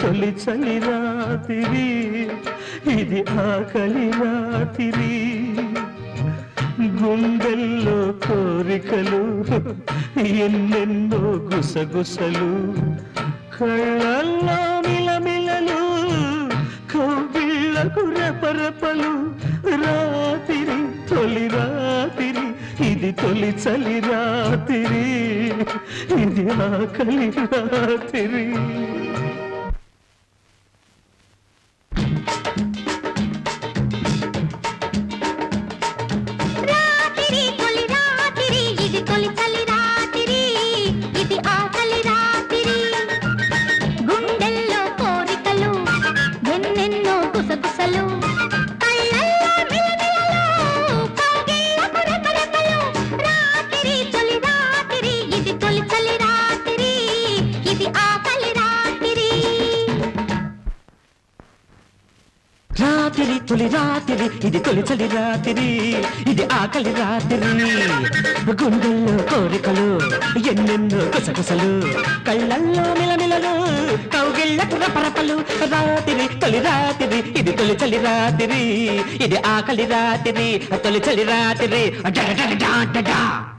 తొలి చలి రాత్రి ఇది ఆకలి రాత్రి గుండెల్లో కోరికలు ఎన్నెన్నో గుసగుసలు కళ్ళల్లో మిలమిలలు కౌగిళ్ళకు రెపరెపలు రాత్రి తొలి రాత్రి ఇది తొలి చలి రాత్రి ఇది ఆకలి రాత్రి రాత్రి తొలి రాత్రి ఇది తొలి చలి రాత్రి ఇది ఆకలి రాత్రి గుండెల్లో కోరికలు ఎన్నెన్నో గుసగుసలు కళ్ళల్లో మిలమిలలు కౌగిళ్ళకు రెపరెపలు రాత్రి తొలి రాత్రి ఇది తొలి చలి రాత్రి ఇది ఆకలి రాత్రి రాత్రి తొలి రాత్రి ఇది తొలి చలి రాత్రి ఇది ఆకలి రాత్రి గుండెల్లో కోరికలు ఎన్నెన్నో కుసకుసలు కళ్ళల్లో మిలమిలలు కౌగిళ్ళకు రపరపలు రాత్రి తొలి రాత్రి ఇది తొలి చలి రాత్రి ఇది ఆకలి రాత్రి తొలి చలి రాత్రి డా డా డా డా డా.